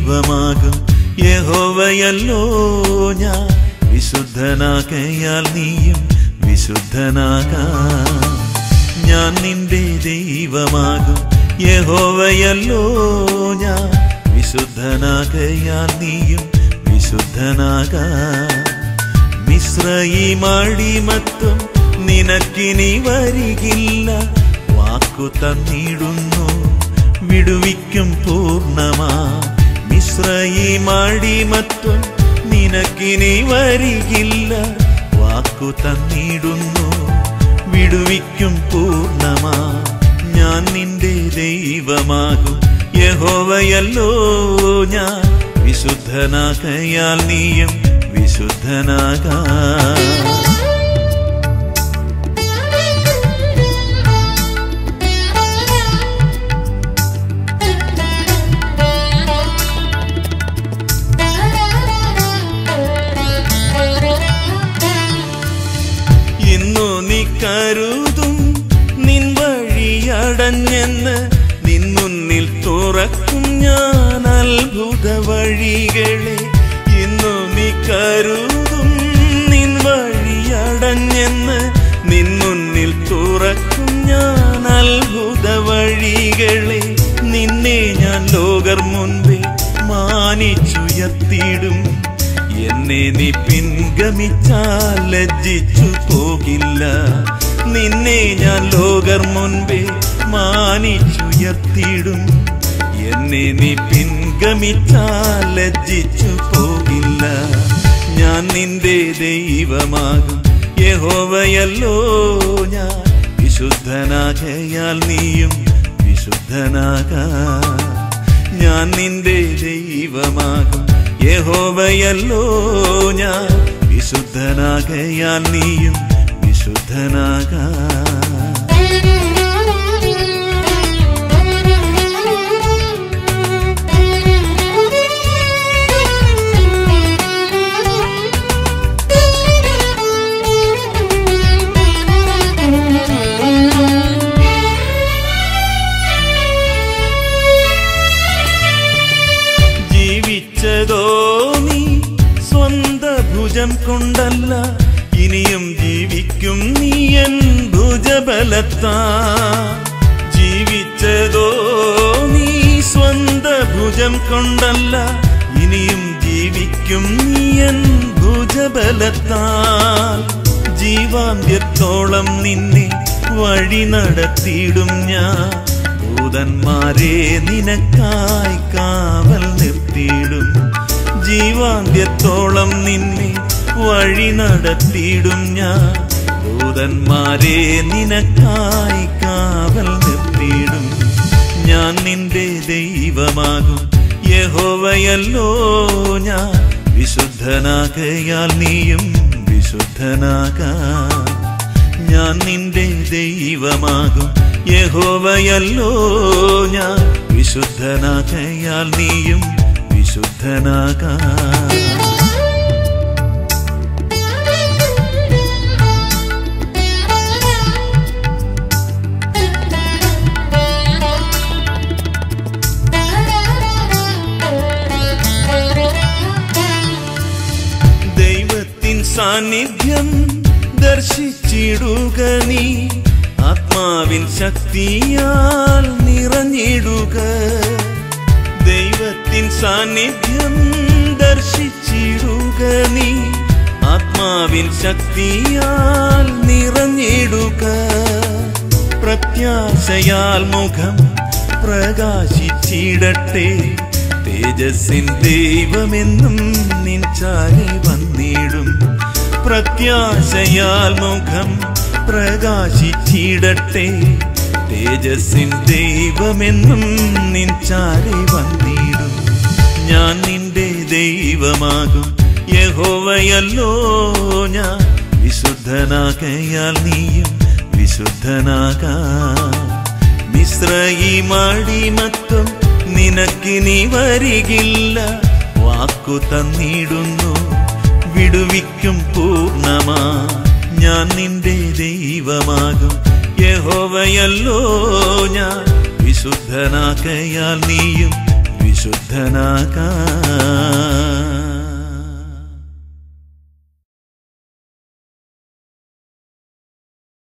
ദൈവമാകും യഹോവയല്ലോ ഞാൻ വിശുദ്ധനാകയാൽ നീയും വിശുദ്ധനാകാം ഞാൻ നിന്റെ ദൈവമാകും യഹോവയല്ലോ ഞാൻ വിശുദ്ധനാകയാൽ നീയും വിശുദ്ധനാകാം മിശ്രയിമടിമത്വം നിനക്കിനി വരികില്ല വാക്കു തന്നിടുന്നു വിടുവിക്കും പൂർണ്ണമാ മിശ്രയിമടിമത്വം നിനക്കിനി വരികില്ല വാക്കു തന്നിടുന്നു വിടുവിക്കും പൂർണ്ണമാ ഞാൻ നിന്റെ ദൈവമാകും യഹോവയല്ലോ ഞാൻ വിശുദ്ധനാകയാൽ നീയും വിശുദ്ധനാകാം ഇന്നു നീ കരുതും നിൻ വഴിയടഞ്ഞെന്ന് നിൻ മുന്നിൽ തുറക്കും ഞാൻ അത്ഭുത വഴികളെ ഇന്നു നീ കരുതും നിൻ വഴിയടഞ്ഞെന്ന് നിൻ മുന്നിൽ തുറക്കും ഞാൻ അത്ഭുത വഴികളെ നിന്നെ ഞാൻ ലോകർ മുൻപേ മാനിച്ചുയർത്തിയിടും എന്നെ നീ പിൻഗമിച്ചാൽ ലജ്ജിച്ചു പോകില്ല നിന്നെ ഞാൻ ലോകർ മുൻപേ മാനിച്ചുയർത്തിയിടും എന്നെ നീ പിൻഗമിച്ചാൽ ലജ്ജിച്ചു പോകില്ല ഞാൻ നിന്റെ ദൈവമാകും യഹോവയല്ലോ ഞാൻ വിശുദ്ധനാകയാൽ നീയും വിശുദ്ധനാകാം ഞാൻ നിന്റെ ദൈവമാകും യഹോവയല്ലോ ഞാൻ വിശുദ്ധനാകയാൽ നീയും വിശുദ്ധനാകാം ജീവിച്ചതോ നീ സ്വന്ത ഭുജം കൊണ്ടല്ല ഇനിയും ജീവിക്കും നീ എൻ ഭുജബലത്താ ജീവിച്ചതോ നീ സ്വന്ത ഭുജം കൊണ്ടല്ല ഇനിയും ജീവിക്കും നീ എൻ ഭുജബലത്താൽ ജീവാന്ത്യത്തോളം നിന്നെ വഴി നടത്തിയിടും ഞാൻ ദൂതന്മാരെ നിനക്കായി കാവൽ നിർത്തിയിടും ജീവാന്ത്യത്തോളം നിന്നെ വഴി നടത്തിയിടും ഞാൻ ദൂതന്മാരെ നിനക്കായി കാവൽ നിർത്തിയിടും ഞാൻ നിന്റെ ദൈവമാകും യഹോവയല്ലോ ഞാൻ വിശുദ്ധനാകയാൽ നീയും വിശുദ്ധനാകാം ഞാൻ നിന്റെ ദൈവമാകും യഹോവയല്ലോ ഞാൻ വിശുദ്ധനാകയാൽ നീയും വിശുദ്ധനാകാം ദൈവത്തിൻ സാന്നിധ്യം ദർശിച്ചിടുക നീ ആത്മാവിൻ ശക്തിയാൽ നിറഞ്ഞിടുക ദൈവത്തിൻ സാന്നിധ്യം ദർശിച്ചിടുക നീ ആത്മാവിൻ ശക്തിയാൽ നിറഞ്ഞിടുക പ്രത്യാശയാൽ മുഖം പ്രകാശിച്ചിടട്ടെ തേജസ്സിൻ ദൈവമെന്നും നിൻ ചാരി വന്നിടും പ്രത്യാശയാൽ മുഖം പ്രകാശിച്ചിടട്ടെ തേജസ്സിൻ ദൈവമെന്നും നിൻ ചാരി വന്നിടും ഞാൻ നിന്റെ ദൈവമാകും യഹോവയല്ലോ ഞാൻ വിശുദ്ധനാകയാൽ നീയും വിശുദ്ധനാകാം മിശ്രയിമടിമത്വം നിനക്കിനി വരികില്ല വാക്കു തന്നിടുന്നു വിടുവിക്കും പൂർണ്ണമാ ഞാൻ നിന്റെ ദൈവമാകും യഹോവയല്ലോ ഞാൻ വിശുദ്ധനാകയാൽ നീയും വിശുദ്ധ ശുദ്ധനാകാൻ